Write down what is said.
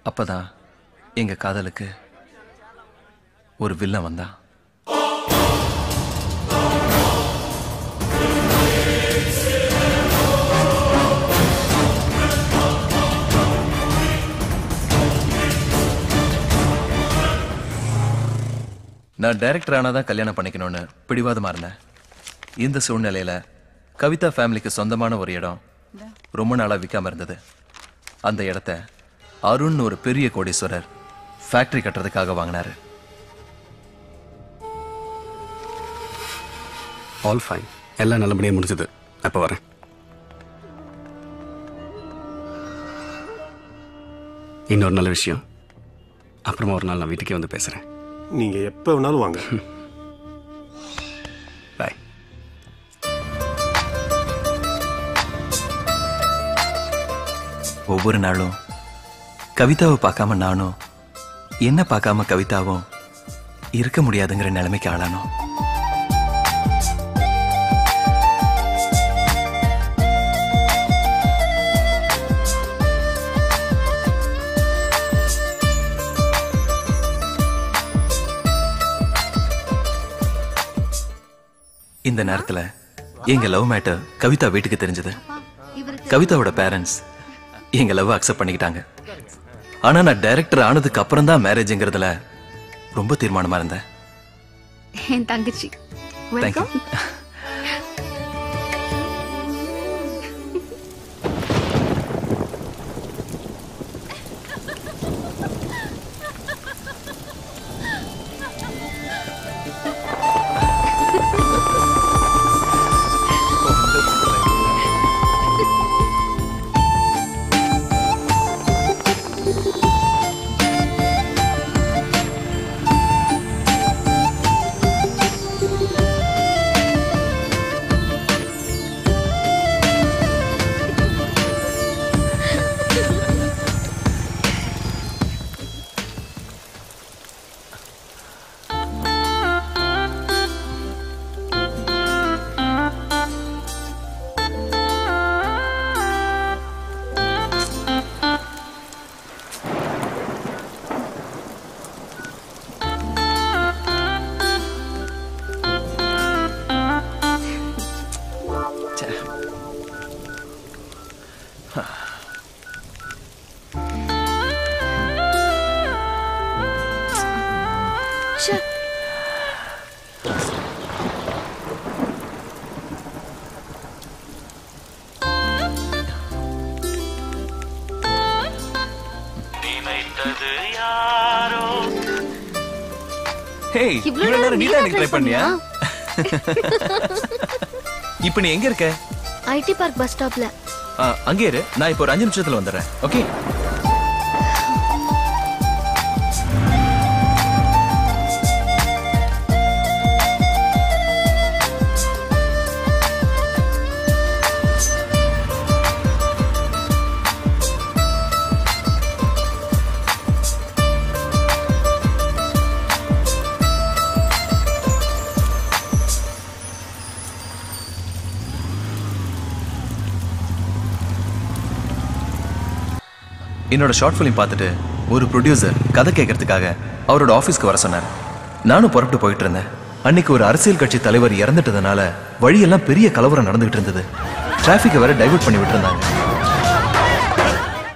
அப்பதான் எங்க காதலுக்கு ஒரு வில்லன் வந்தான் நான் டைரக்டர் ஆனாதான் கல்யாணம் பண்ணிக்கணும்னு பிடிவாதமா இருந்தேன் இந்த சூழ்நிலையில கவிதா ஃபேமிலிக்கு சொந்தமான ஒரு இடம் ரொம்ப நாளா விற்காம இருந்தது அந்த இடத்த அருண் ஒரு பெரிய கோடீஸ்வரர் ஃபேக்டரி கட்டுறதுக்காக வாங்கினாரு ஆல் ஃபைன் எல்லாம் நல்லபடியாக முடிஞ்சது அப்போ வரேன் இன்னொரு நல்ல விஷயம் அப்புறமா ஒரு நாள் நான் வீட்டுக்கே வந்து பேசுகிறேன் நீங்க எப்ப வேணாலும் வாங்க பாய் ஒவ்வொரு நாளும் கவிதாவை பார்க்காம நானும் என்ன பார்க்காம கவிதாவும் இருக்க முடியாதுங்கிற நிலைமைக்கு ஆளானோம் இந்த நேரத்துல எங்க லவ் மேட்டர் கவிதா வீட்டுக்கு தெரிஞ்சது கவிதாவோட பேரண்ட்ஸ் எங்க லவ் அக்செப்ட் பண்ணிக்கிட்டாங்க ஆனா நான் டைரக்டர் ஆனதுக்கு அப்புறம் தான் மேரேஜ்ங்கிறதுல ரொம்ப தீர்மானமா இருந்தேன் என் தங்கச்சி தேங்க்யூ ச்சே நினைத்தது யாரோ ஹேய் இவ்ளோ இவ்வளவு நேரம் நேரம் நீ தான் நீதான் எனக்கு ட்ரை try பண்ணியா இப்போ நீ எங்க இருக்க ஐடி பார்க் பஸ் ஸ்டாப்ல ஆ, அங்கே இரு நான் இப்போ ஒரு அஞ்சு நிமிஷத்துல வந்துடுறேன் ஓகே என்னோட ஷார்ட் ஃபிலிம் பார்த்துட்டு ஒரு ப்ரொடியூசர் கதை கேட்கறதுக்காக அவரோட ஆஃபீஸ்க்கு வர சொன்னார் நானும் புறப்பட்டு போயிட்டு இருந்தேன் அன்னைக்கு ஒரு அரசியல் கட்சி தலைவர் இறந்துட்டதுனால வழியெல்லாம் பெரிய கலவரம் நடந்துகிட்டு இருந்தது டிராஃபிக்கை வேற டைவர்ட் பண்ணி விட்டுருந்தாங்க